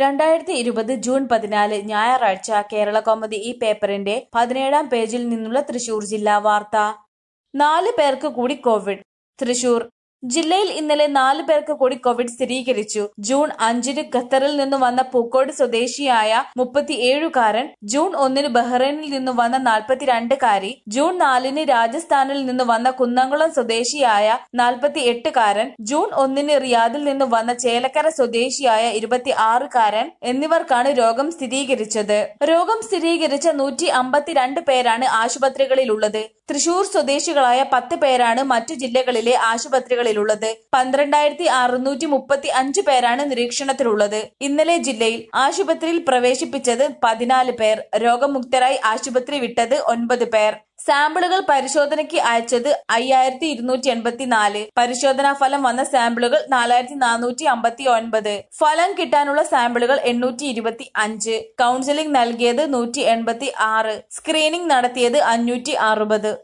രണ്ടായിരത്തി ഇരുപത് ജൂൺ പതിനാല് ഞായറാഴ്ച കേരള കൗമുദി ഈ പേപ്പറിന്റെ പതിനേഴാം പേജിൽ നിന്നുള്ള തൃശൂർ ജില്ലാ വാർത്ത നാല് പേർക്ക് കൂടി കോവിഡ് തൃശൂർ ജില്ലയിൽ ഇന്നലെ നാല് പേർക്ക് കൂടി കോവിഡ് സ്ഥിരീകരിച്ചു ജൂൺ അഞ്ചിന് ഖത്തറിൽ നിന്ന് വന്ന പൂക്കോട് സ്വദേശിയായ മുപ്പത്തിയേഴുകാരൻ ജൂൺ ഒന്നിന് ബഹ്റൈനിൽ നിന്ന് വന്ന നാൽപ്പത്തിരണ്ടുകാരി ജൂൺ നാലിന് രാജസ്ഥാനിൽ നിന്ന് വന്ന കുന്നംകുളം സ്വദേശിയായ നാൽപ്പത്തി എട്ടുകാരൻ ജൂൺ ഒന്നിന് റിയാദിൽ നിന്ന് വന്ന ചേലക്കര സ്വദേശിയായ ഇരുപത്തി ആറുകാരൻ എന്നിവർക്കാണ് രോഗം സ്ഥിരീകരിച്ചത് രോഗം സ്ഥിരീകരിച്ച നൂറ്റി അമ്പത്തിരണ്ട് പേരാണ് ആശുപത്രികളിലുള്ളത് തൃശൂർ സ്വദേശികളായ പത്ത് പേരാണ് മറ്റു ജില്ലകളിലെ ആശുപത്രികളിലുള്ളത് പന്ത്രണ്ടായിരത്തി അറുന്നൂറ്റി മുപ്പത്തി അഞ്ച് പേരാണ് നിരീക്ഷണത്തിലുള്ളത് ഇന്നലെ ജില്ലയിൽ ആശുപത്രിയിൽ പ്രവേശിപ്പിച്ചത് പതിനാല് പേർ രോഗമുക്തരായി ആശുപത്രി വിട്ടത് ഒൻപത് പേർ സാമ്പിളുകൾ പരിശോധനയ്ക്ക് അയച്ചത് അയ്യായിരത്തി ഇരുന്നൂറ്റി എൺപത്തിനാല് പരിശോധനാ ഫലം വന്ന സാമ്പിളുകൾ നാലായിരത്തി നാനൂറ്റി അമ്പത്തി ഒൻപത് ഫലം കിട്ടാനുള്ള സാമ്പിളുകൾ എണ്ണൂറ്റി ഇരുപത്തി അഞ്ച് കൗൺസിലിംഗ് നൽകിയത് നൂറ്റി എൺപത്തി ആറ് സ്ക്രീനിംഗ് നടത്തിയത് അഞ്ഞൂറ്റി അറുപത്